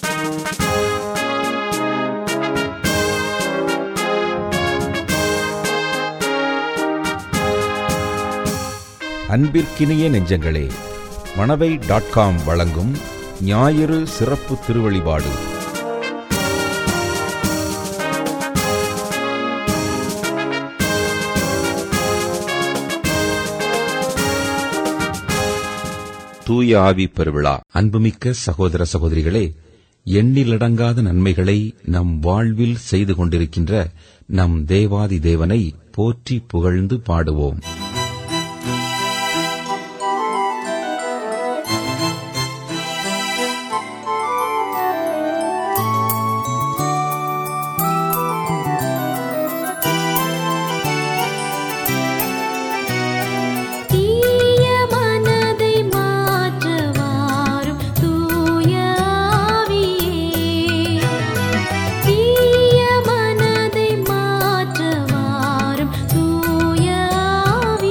அன்பிற்கினிய நெஞ்சங்களே Manavai dot com வழங்கும் ஞாயிறு சிறப்பு திருவழிபாடு தூய ஆவி பெருவிழா அன்புமிக்க சகோதர சகோதரிகளே எண்ணிலடங்காத நன்மைகளை நம் வாழ்வில் செய்து கொண்டிருக்கின்ற நம் தேவாதி தேவனை போற்றி புகழ்ந்து பாடுவோம் தீய மனதை மாற்றவாரும் தூய ஆவியே தீய மனதை மாற்றவாரும் தூய ஆவியே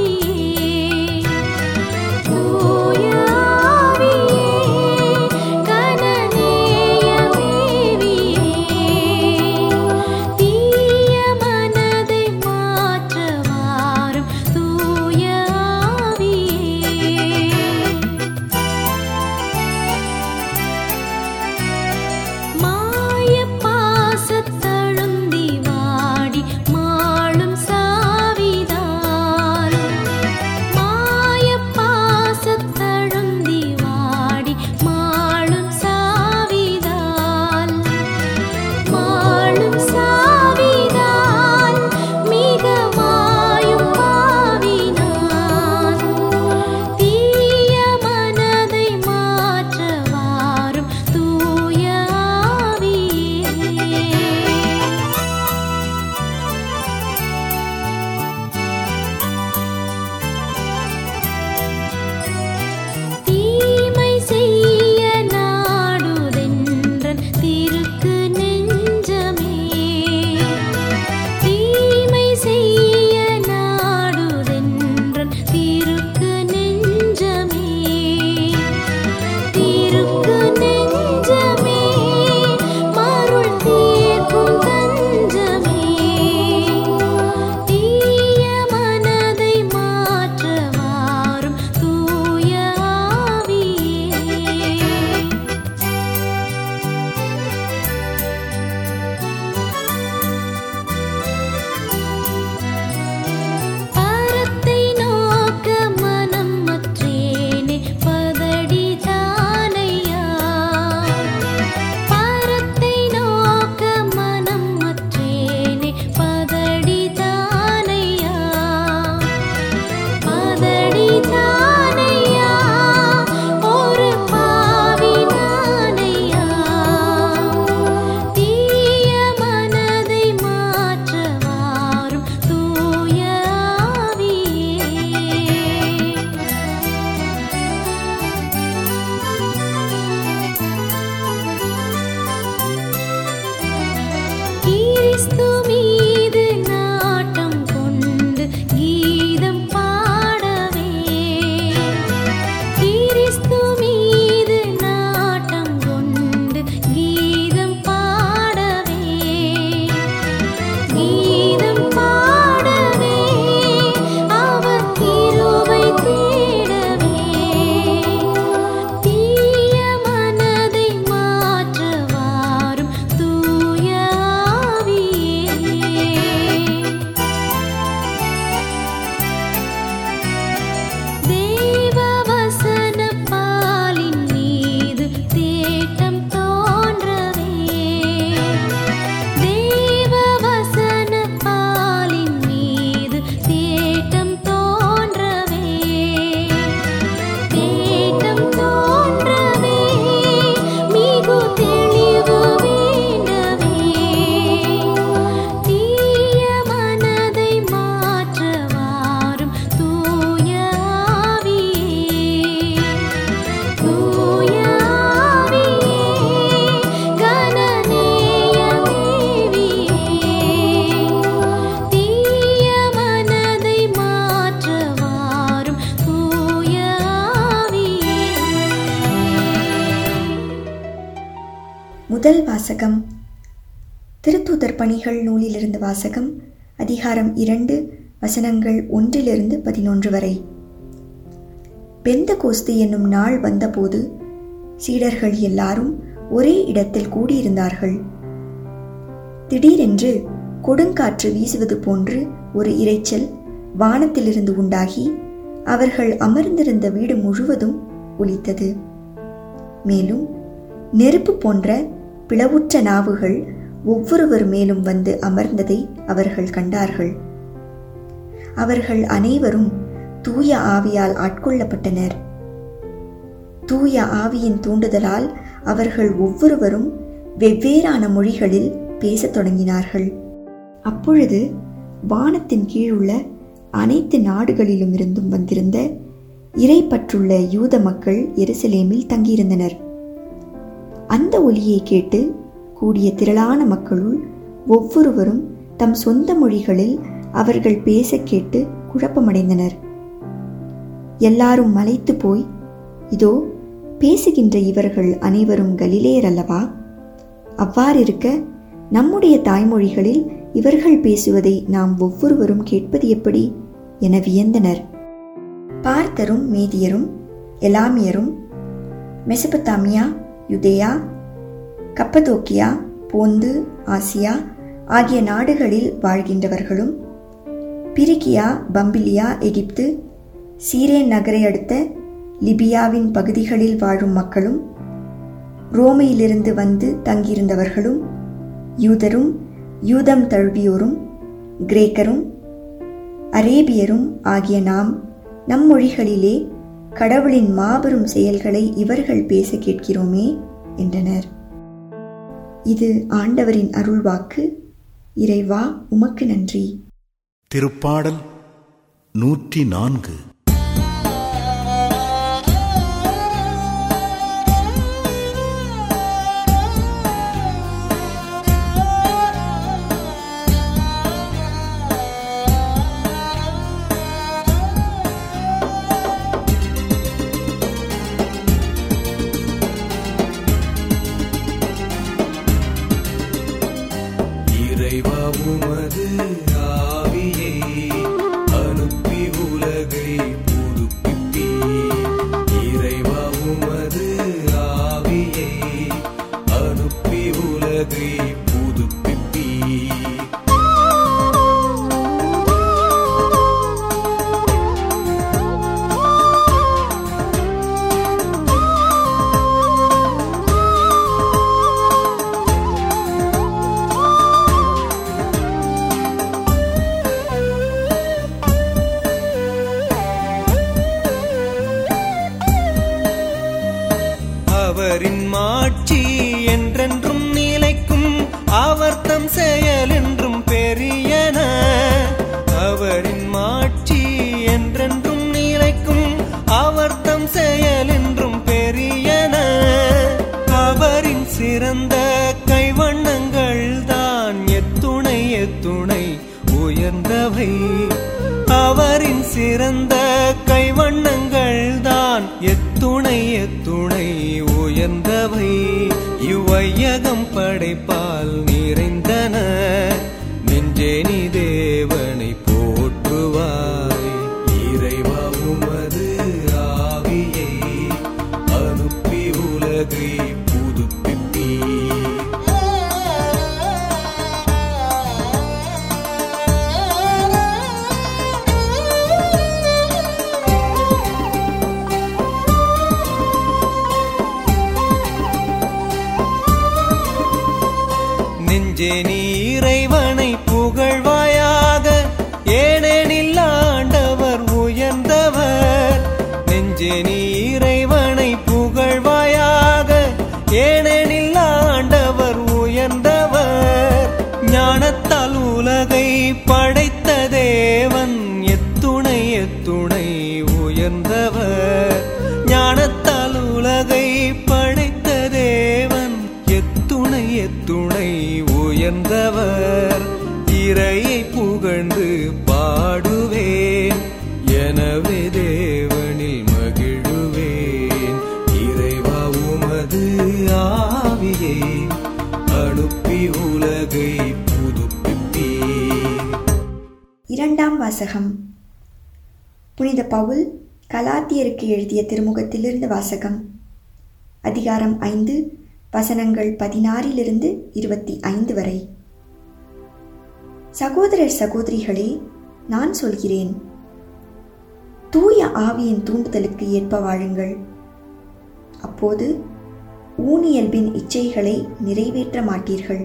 முதல் வாசகம் திருத்தூதர் பணிகள் நூலிலிருந்து வாசகம் அதிகாரம் இரண்டு வசனங்கள் ஒன்றிலிருந்து பதினொன்று வரை பெந்த கோஸ்து என்னும் நாள் வந்தபோது சீடர்கள் எல்லாரும் ஒரே இடத்தில் கூடியிருந்தார்கள் திடீரென்று கொடுங்காற்று வீசுவது போன்று ஒரு இரைச்சல் வானத்திலிருந்து உண்டாகி அவர்கள் அமர்ந்திருந்த வீடு முழுவதும் ஒலித்தது மேலும் நெருப்பு போன்ற பிளவுற்ற நாவுகள் ஒவ்வொருவர் மேலும் வந்து அமர்ந்ததை அவர்கள் கண்டார்கள் அவர்கள் அனைவரும் தூய ஆவியால் ஆட்கொள்ளப்பட்டனர் தூய ஆவியின் தூண்டுதலால் அவர்கள் ஒவ்வொருவரும் வெவ்வேறான மொழிகளில் பேசத் தொடங்கினார்கள் அப்பொழுது வானத்தின் கீழுள்ள அனைத்து நாடுகளிலும் இருந்தும் வந்திருந்த இறைப்பற்றுள்ள யூத மக்கள் எருசலேமில் தங்கியிருந்தனர் அந்த ஒலியை கேட்டு கூடிய திரளான மக்களுள் ஒவ்வொருவரும் தம் சொந்த மொழிகளில் அவர்கள் பேச கேட்டு குழப்பமடைந்தனர் எல்லாரும் மலைத்து போய் இதோ பேசுகின்ற இவர்கள் அனைவரும் கலிலேயர் அல்லவா அவ்வாறிருக்க நம்முடைய தாய்மொழிகளில் இவர்கள் பேசுவதை நாம் ஒவ்வொருவரும் கேட்பது எப்படி என வியந்தனர் பார்த்தரும் மேதியரும் எலாமியரும் மெசபத்தாமியா யுதேயா கப்பதோக்கியா போந்து ஆசியா ஆகிய நாடுகளில் வாழ்கின்றவர்களும் பிரிகியா பம்பிலியா எகிப்து சீரேன் நகரை அடுத்த லிபியாவின் பகுதிகளில் வாழும் மக்களும் ரோமையிலிருந்து வந்து தங்கியிருந்தவர்களும் யூதரும் யூதம் தழுவியோரும் கிரேக்கரும் அரேபியரும் ஆகிய நாம் நம் மொழிகளிலே கடவுளின் மாபெரும் செயல்களை இவர்கள் பேச கேட்கிறோமே என்றனர் இது ஆண்டவரின் அருள்வாக்கு இறைவா உமக்கு நன்றி திருப்பாடல் நூற்றி நான்கு இறைவா உமது ஆவியை அனுப்பி உலகை புதுப்பிப்பி இறைவா உமது ஆவியை அனுப்பி உலகை புதுப்பிப்பி அவரின் மாட்சி என்றென்றும் நிலைக்கும் அவர் தம் செயல் என்றும் பெரியன அவரின் மாட்சி என்றென்றும் நிலைக்கும் அவர் தம் செயல் என்றும் பெரியன அவரின் சிறந்த கைவண்ணங்கள் தான் எத்துணை எத்துணை உயர்ந்தவை அவரின் சிறந்த கைவண்ணங்கள் தான் எத்துணை எத்துணை உயர்ந்தவை இவ்வையகம் படைப்பால் நிறைந்தன நெஞ்சே நீ தேவனை போற்றுவாய் இறைவா உமது ஆவியை அனுப்பி உலகை புதுப்பிப்பீ நெஞ்சே நீ இறைவனை புகழ்வாயாக ஏனெனில் ஆண்டவர் உயர்ந்தவர் நெஞ்சே நீ இறைவனை புகழ்வாயாக ஏனெனில் ஆண்டவர் உயர்ந்தவர் ஞானத்தால் உலகை படைத்த தேவன் எத்துணை எத்துணை உயர்ந்தவர் ஞானத்தால் உலகை படைத்த தேவன் எத்துணை எத்துணை உயர்ந்தவர் இறையை புகழ்ந்து பாடுவேன் எனவே தேவனில் மகிழுவேன் இறைவா உமது ஆவியை உலகை புதுப்பிப்பீர் இரண்டாம் வாசகம் புனித பவுல் கலாத்தியருக்கு எழுதிய திருமுகத்திலிருந்து வாசகம் அதிகாரம் ஐந்து வசனங்கள் பதினாறிலிருந்து இருபத்தி ஐந்து வரை சகோதரர் சகோதரிகளே நான் சொல்கிறேன் தூய ஆவியின் தூண்டுதலுக்கு ஏற்ப வாழுங்கள் அப்போது ஊனியல்பின் இச்சைகளை நிறைவேற்ற மாட்டீர்கள்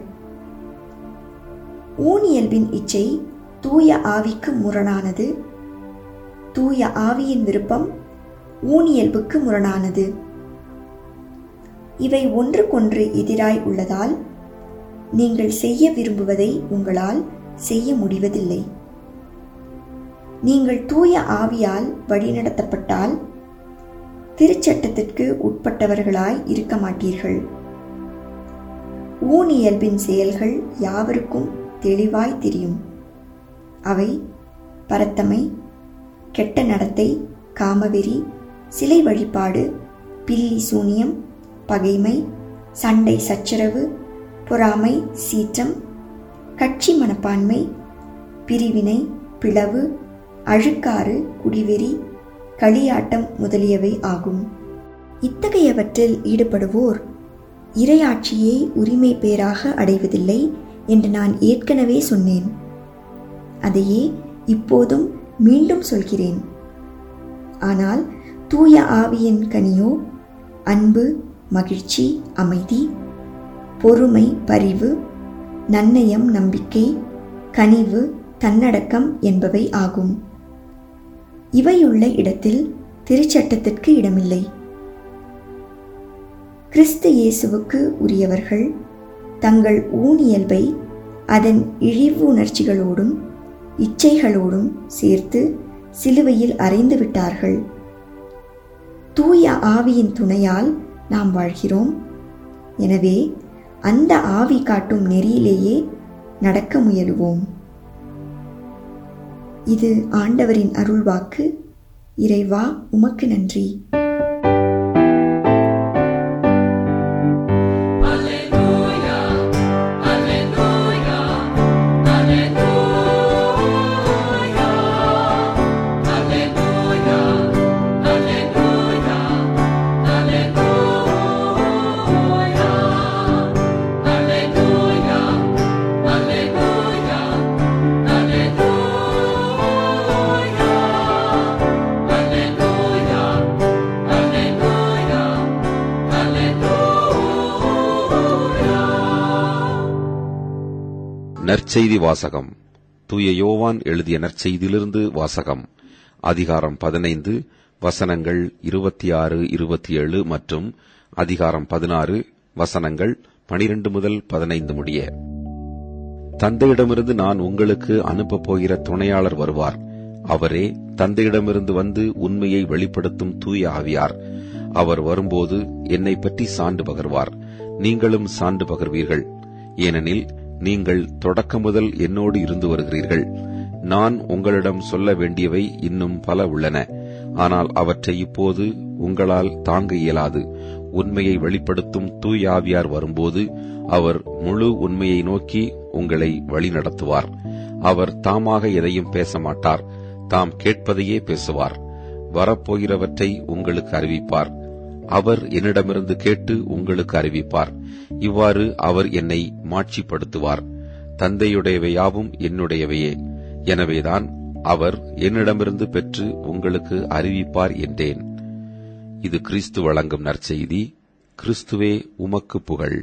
ஊனியல்பின் இச்சை தூய ஆவிக்கு முரணானது தூய ஆவியின் விருப்பம் ஊனியல்புக்கு முரணானது இவை ஒன்றுக்கொன்று எதிராய் உள்ளதால் நீங்கள் செய்ய விரும்புவதை உங்களால் செய்ய முடிவதில்லை நீங்கள் தூய ஆவியால் வழிநடத்தப்பட்டால் திருச்சட்டத்திற்கு உட்பட்டவர்களாய் இருக்க மாட்டீர்கள் ஊனியல்பின் செயல்கள் யாவருக்கும் தெளிவாய் தெரியும் அவை பரத்தமை கெட்ட நடத்தை காமவெறி சிலை வழிபாடு பில்லி சூனியம் பகைமை சண்டை சச்சரவு பொறாமை சீற்றம் கட்சி மனப்பான்மை பிரிவினை பிளவு அழுக்காறு குடிவெறி களியாட்டம் முதலியவை ஆகும் இத்தகையவற்றில் ஈடுபடுவோர் இரையாட்சியை உரிமை பேராக அடைவதில்லை என்று நான் ஏற்கனவே சொன்னேன் அதையே இப்போதும் மீண்டும் சொல்கிறேன் ஆனால் தூய ஆவியின் கனியோ அன்பு மகிழ்ச்சி அமைதி பொறுமை பரிவு நன்னயம் நம்பிக்கை கனிவு தன்னடக்கம் என்பவை ஆகும் இவையுள்ள இடத்தில் திருச்சட்டத்திற்கு இடமில்லை கிறிஸ்து இயேசுவுக்கு உரியவர்கள் தங்கள் ஊனியல்பை அதன் இழிவு உணர்ச்சிகளோடும் இச்சைகளோடும் சேர்த்து சிலுவையில் அறைந்து விட்டார்கள் தூய ஆவியின் துணையால் நாம் வாழ்கிறோம் எனவே அந்த ஆவி காட்டும் நெறியிலேயே நடக்க முயலுவோம் இது ஆண்டவரின் அருள்வாக்கு இறைவா உமக்கு நன்றி நற்செய்தி வாசகம் தூய யோவான் எழுதிய நற்செய்தியிலிருந்து வாசகம் அதிகாரம் பதினைந்து வசனங்கள் இருபத்தி ஆறு இருபத்தி ஏழு மற்றும் அதிகாரம் பதினாறு வசனங்கள் பனிரெண்டு முதல் பதினைந்து முடிய தந்தையிடமிருந்து நான் உங்களுக்கு அனுப்பப் போகிற துணையாளர் வருவார் அவரே தந்தையிடமிருந்து வந்து உண்மையை வெளிப்படுத்தும் தூய ஆவியார் அவர் வரும்போது என்னை பற்றி சான்று பகர்வார் நீங்களும் சான்று பகர்வீர்கள் ஏனெனில் நீங்கள் தொடக்கம் முதல் என்னோடு இருந்து வருகிறீர்கள் நான் உங்களிடம் சொல்ல வேண்டியவை இன்னும் பல உள்ளன ஆனால் அவற்றை இப்போது உங்களால் தாங்க இயலாது உண்மையை வெளிப்படுத்தும் தூய் ஆவியார் வரும்போது அவர் முழு உண்மையை நோக்கி உங்களை வழிநடத்துவார் அவர் தாமாக எதையும் பேச மாட்டார் தாம் கேட்பதையே பேசுவார் வரப்போகிறவற்றை உங்களுக்கு அறிவிப்பார் அவர் என்னிடமிருந்து கேட்டு உங்களுக்கு அறிவிப்பார் இவ்வாறு அவர் என்னை மாட்சிப்படுத்துவார் தந்தையுடையவையாவும் என்னுடையவையே எனவேதான் அவர் என்னிடமிருந்து பெற்று உங்களுக்கு அறிவிப்பார் என்றேன் இது கிறிஸ்து வழங்கும் நற்செய்தி கிறிஸ்துவே உமக்கு புகழ்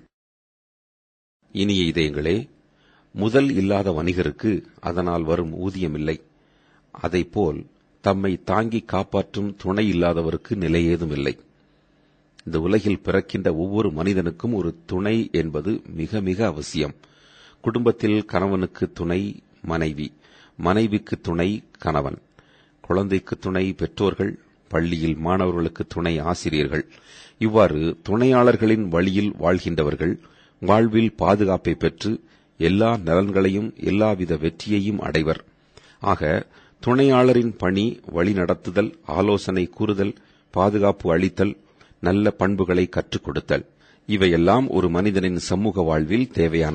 இனிய இதயங்களே முதல் இல்லாத வணிகருக்கு அதனால் வரும் ஊதியம் இல்லை அதைப்போல் தம்மை தாங்கி காப்பாற்றும் துணை இல்லாதவருக்கு நிலையேதும் இல்லை இந்த உலகில் பிறக்கின்ற ஒவ்வொரு மனிதனுக்கும் ஒரு துணை என்பது மிக மிக அவசியம் குடும்பத்தில் கணவனுக்கு துணை மனைவி மனைவிக்கு துணை கணவன் குழந்தைக்கு துணை பெற்றோர்கள் பள்ளியில் மாணவர்களுக்கு துணை ஆசிரியர்கள் இவ்வாறு துணையாளர்களின் வழியில் வாழ்கின்றவர்கள் வாழ்வில் பாதுகாப்பை பெற்று எல்லா நலன்களையும் எல்லாவித வெற்றியையும் அடைவர் ஆக துணையாளரின் பணி வழிநடத்துதல் ஆலோசனை கூறுதல் பாதுகாப்பு அளித்தல் நல்ல பண்புகளை கற்றுக் கொடுத்தல் இவையெல்லாம் ஒரு மனிதனின் சமூக வாழ்வில் தேவையானவை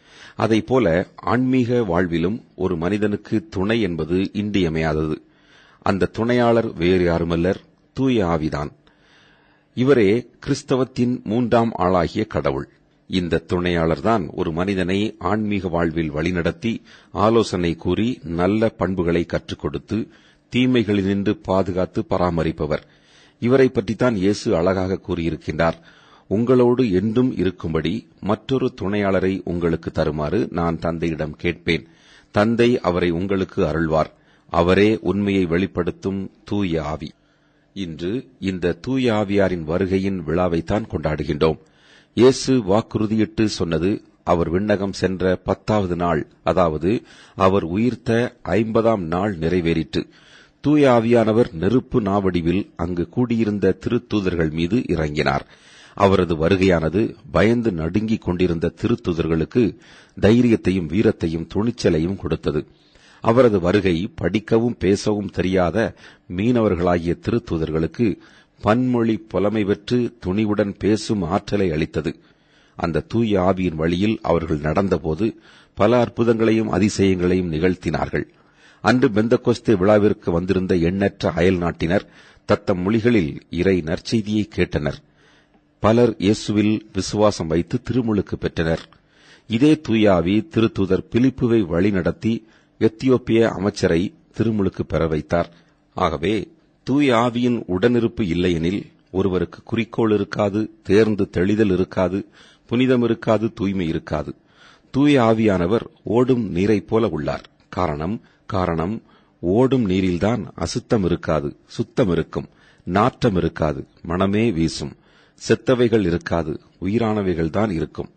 அதைப் போல ஆன்மீக வாழ்விலும் ஒரு மனிதனுக்கு துணை என்பது இன்றியமையாதது அந்த துணையாளர் வேறு யாருமல்லர் தூய ஆவிதான் இவரே கிறிஸ்தவத்தின் மூன்றாம் ஆளாகிய கடவுள் இந்த துணையாளர்தான் ஒரு மனிதனை ஆன்மீக வாழ்வில் வழிநடத்தி ஆலோசனை கூறி நல்ல பண்புகளை கற்றுக் கொடுத்து தீமைகளினின்று பாதுகாத்து பராமரிப்பவர் இவரை பற்றித்தான் இயேசு அழகாக கூறியிருக்கின்றார் உங்களோடு என்றும் இருக்கும்படி மற்றொரு துணையாளரை உங்களுக்கு தருமாறு நான் தந்தையிடம் கேட்பேன் தந்தை அவரை உங்களுக்கு அருள்வார் அவரே உண்மையை வெளிப்படுத்தும் தூய ஆவி இன்று இந்த தூய ஆவியாரின் வருகையின் விழாவைத்தான் கொண்டாடுகின்றோம் இயேசு வாக்குறுதியிட்டு சொன்னது அவர் விண்ணகம் சென்ற பத்தாவது நாள் அதாவது அவர் உயிர்த்த ஐம்பதாம் நாள் நிறைவேறிற்று தூய ஆவியானவர் நெருப்பு நாவடிவில் அங்கு கூடியிருந்த திருத்தூதர்கள் மீது இறங்கினார் அவரது வருகையானது பயந்து நடுங்கிக் கொண்டிருந்த திருத்தூதர்களுக்கு தைரியத்தையும் வீரத்தையும் துணிச்சலையும் கொடுத்தது அவரது வருகை படிக்கவும் பேசவும் தெரியாத மீனவர்களாகிய திருத்தூதர்களுக்கு பன்மொழி புலமை பெற்று துணிவுடன் பேசும் ஆற்றலை அளித்தது அந்த தூய ஆவியின் வழியில் அவர்கள் நடந்தபோது பல அற்புதங்களையும் அதிசயங்களையும் நிகழ்த்தினார்கள் அன்று பெந்தகோஸ்தே விழாவிற்கு வந்திருந்த எண்ணற்ற அயல் நாட்டினர் தத்தம் மொழிகளில் இறை நற்செய்தியை கேட்டனர் பலர் இயேசுவில் விசுவாசம் வைத்து திருமுழுக்கு பெற்றனர் இதே தூயாவி திருத்தூதர் பிலிப்புவை வழிநடத்தி எத்தியோப்பிய அமைச்சரை திருமுழுக்கு பெற வைத்தார் ஆகவே தூய ஆவியின் உடனிருப்பு இல்லையெனில் ஒருவருக்கு குறிக்கோள் இருக்காது தேர்ந்து தெளிதல் இருக்காது புனிதம் இருக்காது தூய்மை இருக்காது தூய ஆவியானவர் ஓடும் நீரைப் போல உள்ளார் காரணம் காரணம் ஓடும் நீரில்தான் அசுத்தம் இருக்காது சுத்தம் இருக்கும் நாற்றம் இருக்காது மனமே வீசும் செத்தவைகள் இருக்காது உயிரானவைகள்தான் இருக்கும்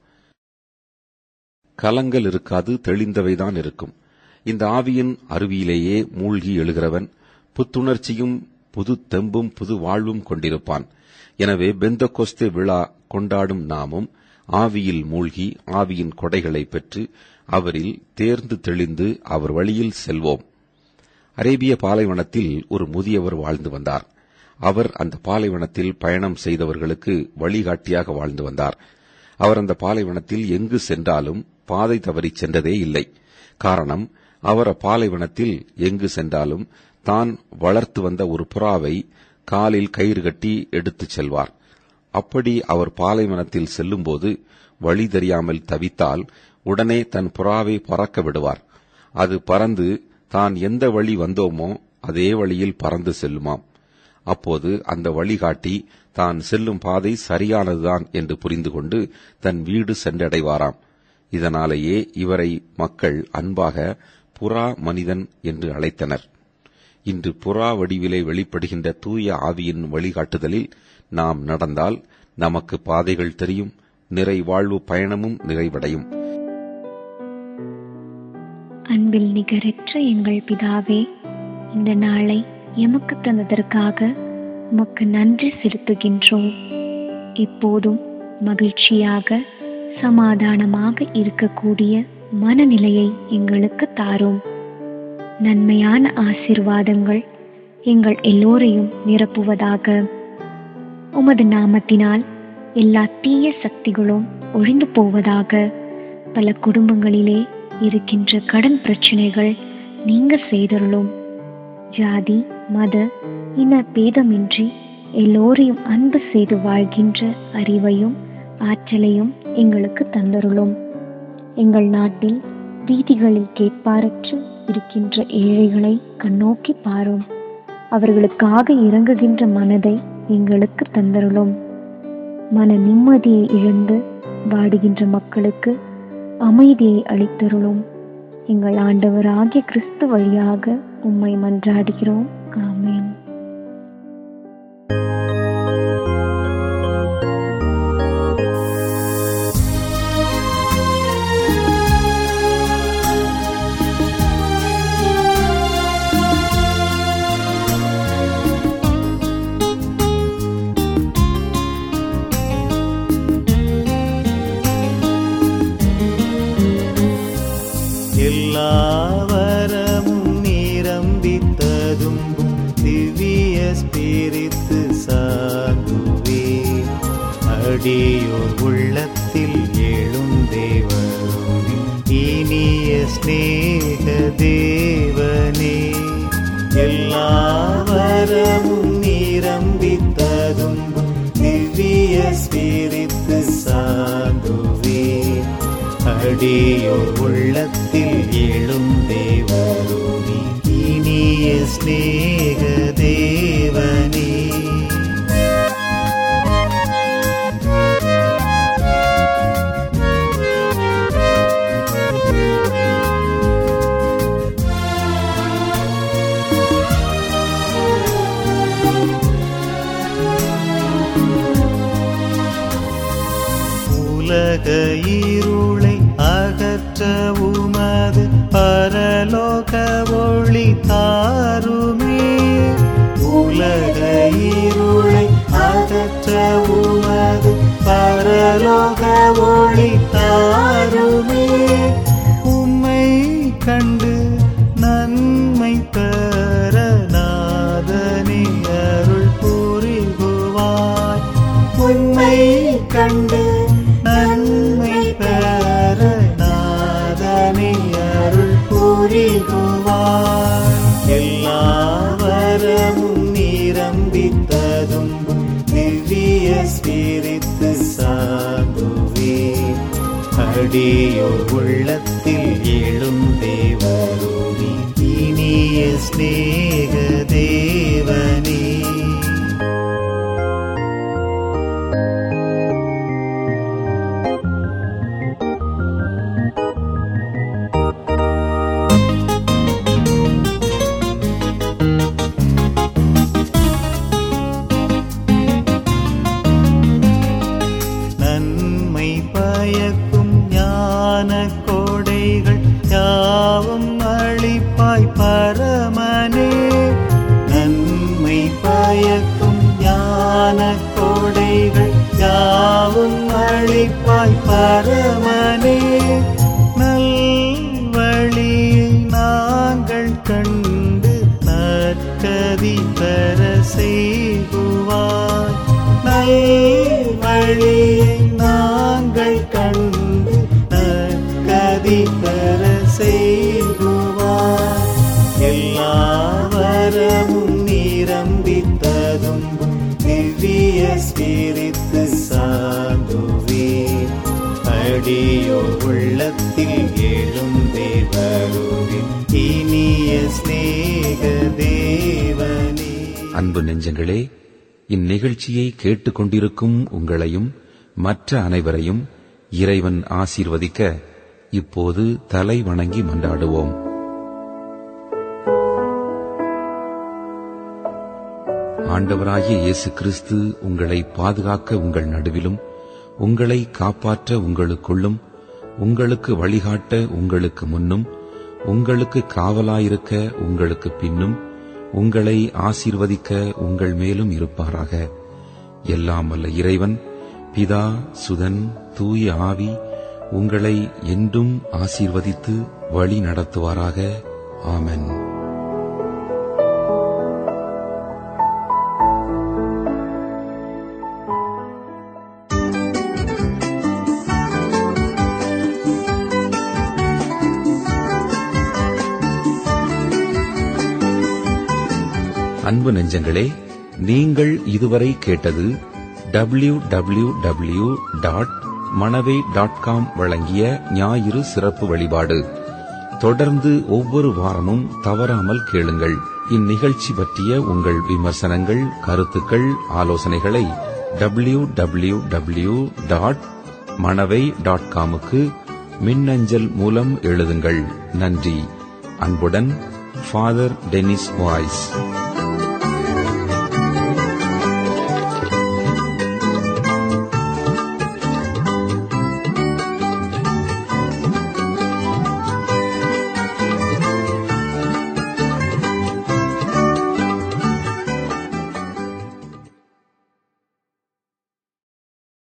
கலங்கள் இருக்காது தெளிந்தவைதான் இருக்கும் இந்த ஆவியின் அருவியிலேயே மூழ்கி எழுகிறவன் புத்துணர்ச்சியும் புது தெம்பும் புது வாழ்வும் கொண்டிருப்பான் எனவே பெந்தகோஸ்தே விழா கொண்டாடும் நாமும் ஆவியில் மூழ்கி ஆவியின் கொடைகளை பெற்று அவரில் தேர்ந்து தெளிந்து அவர் வழியில் செல்வோம் அரேபிய பாலைவனத்தில் ஒரு முதியவர் வாழ்ந்து வந்தார் அவர் அந்த பாலைவனத்தில் பயணம் செய்தவர்களுக்கு வழிகாட்டியாக வாழ்ந்து வந்தார் அவர் அந்த பாலைவனத்தில் எங்கு சென்றாலும் பாதை தவறி சென்றதே இல்லை காரணம் அவர் அப்பாலைவனத்தில் எங்கு சென்றாலும் தான் வளர்த்து வந்த ஒரு புறாவை காலில் கயிறு கட்டி எடுத்துச் செல்வார் அப்படி அவர் பாலைவனத்தில் செல்லும்போது வழி தெரியாமல் தவித்தால் உடனே தன் புறாவை பறக்க விடுவார் அது பறந்து தான் எந்த வழி வந்தோமோ அதே வழியில் பறந்து செல்லுமாம் அப்போது அந்த வழிகாட்டி தான் செல்லும் பாதை சரியானதுதான் என்று புரிந்து கொண்டு தன் வீடு சென்றடைவாராம் இதனாலேயே இவரை மக்கள் அன்பாக புறா மனிதன் என்று அழைத்தனர் இன்று புறா வடிவிலே வெளிப்படுகின்ற தூய ஆவியின் வழிகாட்டுதலில் நாம் நடந்தால் நமக்கு பாதைகள் தெரியும் நிறைவாழ்வு பயணமும் நிறைவடையும் அன்பில் நிகரற்ற எங்கள் பிதாவே இந்த நாளை எமக்கு தந்ததற்காக உமக்கு நன்றி செலுத்துகின்றோம் இப்போதும் மகிழ்ச்சியாக சமாதானமாக இருக்கக்கூடிய மனநிலையை எங்களுக்கு தாரும் நன்மையான ஆசிர்வாதங்கள் எங்கள் எல்லோரையும் நிரப்புவதாக உமது நாமத்தினால் எல்லா தீய சக்திகளும் ஒழிந்து போவதாக பல குடும்பங்களிலே இருக்கின்ற கடன் பிரச்சனைகள் நீங்க செய்தருளும் ஜாதி மத இன பேதமின்றி எல்லோரையும் அன்பு செய்து வாழ்கின்ற அறிவையும் ஆற்றலையும் எங்களுக்கு தந்தருளும் எங்கள் நாட்டில் வீதிகளில் கேட்பாரற்று இருக்கின்ற ஏழைகளை கண்ணோக்கி பாரும் அவர்களுக்காக இறங்குகின்ற மனதை எங்களுக்கு தந்தருளும் மன நிம்மதியை இழந்து வாடுகின்ற மக்களுக்கு அமைதியை அளித்தருளும் எங்கள் ஆண்டவராகிய கிறிஸ்து வழியாக உம்மை மன்றாடுகிறோம் ஆமென் எல்லாவரமும் நிரம்பித்ததும்பும் திவ்ய ஸ்பிரித்து சாந்துவே அடியோர் உள்ளத்தில் எழுந்தே வருமே ஸ்நேக தேவனே எல்லா வரமும் நிரம்பித்ததும் திவ்ய ஸ்பிரித்து சாந்துவே அடியோர் உள்ளத்தில் எழும் தேவருணி இனிய ஸ்நேக தேவனே உலக இருளை அகற்ற உமது பரலோக ஒளி தாருமே உலக இருளை அகற்ற உமது பரலோக ஒளி தாருமே உம்மை கண்டு நன்மை பெற நாதனே அருள் புரிகுவாய் உண்மை கண்டு நன்மை பெற நாதனே அருள் புரிகுவாய் எல்லா வரமும் நிரம்பித்ததும் திவ்ய ஸ்பிரித்து சாந்துவே அடியோர் உள்ளத்தில் எழும் தேவருணி இனிய ஸ்நேக தேவனே நன்மை பயக்கும் ஞான கோடைகள் யாவும் அளிப்பாய் பரமனே நன்மை பயக்கும் ஞான கோடைகள் யாவும் அளிப்பாய் பரமனே நல் வழியை நாங்கள் கண்டு நற்கதி பெற செய்குவாய் நல் வழியை நாங்கள் கண்டு நற்கதி பெற செய்குவாய் எல்லா வரமும் நிரம்பித்ததும் திவ்ய ஸ்பிரித்து சாந்துவே அடியோ உள்ளத்தில் எழும் தேவருவின் இனிய ஸ்நேக தேவனே அன்பு நெஞ்சங்களே இந்நிகழ்ச்சியை கேட்டுக்கொண்டிருக்கும் உங்களையும் மற்ற அனைவரையும் இறைவன் ஆசீர்வதிக்க இப்போது தலை வணங்கி மன்றாடுவோம் ஆண்டவராகிய இயேசு கிறிஸ்து உங்களை பாதுகாக்க உங்கள் நடுவிலும் உங்களை காப்பாற்ற உங்களுக்குள்ளும் உங்களுக்கு வழிகாட்ட உங்களுக்கு முன்னும் உங்களுக்கு காவலாயிருக்க உங்களுக்கு பின்னும் உங்களை ஆசீர்வதிக்க உங்கள் மேலும் இருப்பாராக எல்லாம் வல்ல இறைவன் பிதா சுதன் தூய ஆவி உங்களை என்றும் ஆசீர்வதித்து வழி நடத்துவாராக ஆமென் அன்பு நெஞ்சங்களே நீங்கள் இதுவரை கேட்டது W W W dot Manavai dot com வழங்கிய ஞாயிறு சிறப்பு வழிபாடு தொடர்ந்து ஒவ்வொரு வாரமும் தவறாமல் கேளுங்கள் இந்நிகழ்ச்சி பற்றிய உங்கள் விமர்சனங்கள் கருத்துக்கள் ஆலோசனைகளை W W W dot Manavai dot காமுக்கு மின்னஞ்சல் மூலம் எழுதுங்கள் நன்றி அன்புடன் ஃபாதர் டெனிஸ் வாய்ஸ்